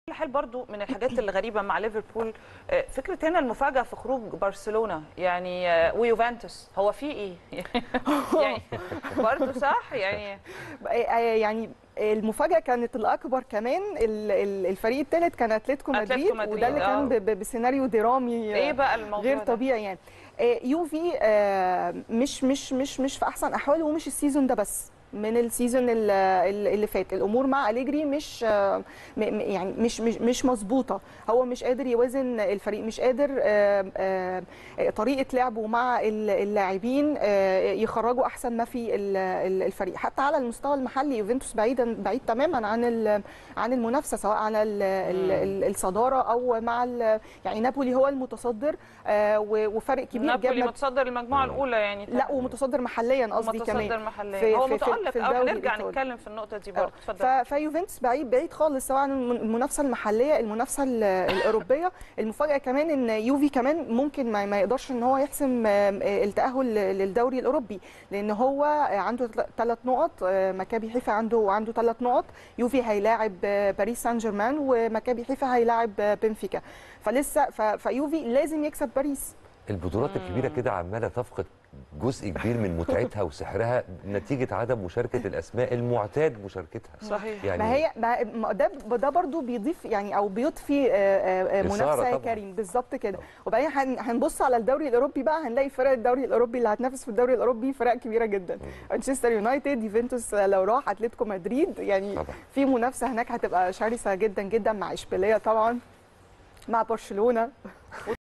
حال برضو من الحاجات الغريبه مع ليفربول آه، فكره هنا المفاجاه في خروج برشلونه يعني آه، ويوفنتوس هو في ايه يعني برضو صح يعني يعني المفاجاه كانت الاكبر كمان ال- ال- الفريق الثالث كان اتلتيكو أتلتيكو مدريد مدريد، وده اللي آه. كان ب- ب- بسيناريو درامي ايه بقى الموضوع غير ده؟ طبيعي يعني آه، يوفي آه، مش مش مش مش في احسن احواله ومش السيزون ده بس من السيزون ال- ال- اللي فات الامور مع اليجري مش آه، م- م- يعني مش مش مش مظبوطه هو مش قادر يوازن الفريق مش قادر آه، آه، آه، طريقه لعبه مع ال- اللاعبين آه، يخرجوا احسن ما في ال- ال- الفريق حتى على المستوى المحلي يوفنتوس بعيدا بعيد تماما عن ال- عن المنافسه سواء على ال- ال- ال- الصداره او مع ال- يعني نابولي هو المتصدر آه، و- وفرق كبير نابولي جاب متصدر المجموعه الاولى يعني لا ومتصدر محليا قصدي كمان متصدر محليا في- هو في- في- متالق في اه الدوري هنرجع الإيطالي. نتكلم في النقطه دي آه، برضه ف- اتفضل فيوفنتوس بعيد بعيد خالص سواء عن الم- المنافسه المحليه المنافسه ال- الاوروبيه المفاجاه كمان ان يوفي كمان ممكن ما ما يقدرش ان هو يحسم آه، آه، التاهل للدوري الاوروبي لان هو عنده ثلاث نقط آه، مكابي حيفا عنده عنده ثلاث نقط يوفي هيلاعب آه، باريس سان جيرمان ومكابي حيفا هيلاعب آه، بنفيكا فلسه ف- فيوفي لازم يكسب باريس البطولات الكبيره كده عماله تفقد جزء كبير من متعتها وسحرها نتيجه عدم مشاركه الاسماء المعتاد مشاركتها صحيح يعني ما هي ما ما ده ده برضو بيضيف يعني او بيضفي آه، آه، آه، إثارة منافسه يا طبعاً. كريم بالظبط كده طبعاً. وبعدين هن- هنبص على الدوري الاوروبي بقى هنلاقي فرق الدوري الاوروبي اللي هتنافس في الدوري الاوروبي فرق كبيره جدا مانشستر يونايتد يوفنتوس لو راح اتلتيكو مدريد يعني طبعاً. في منافسه هناك هتبقى شرسه جدا جدا مع اشبيليه طبعا مع برشلونه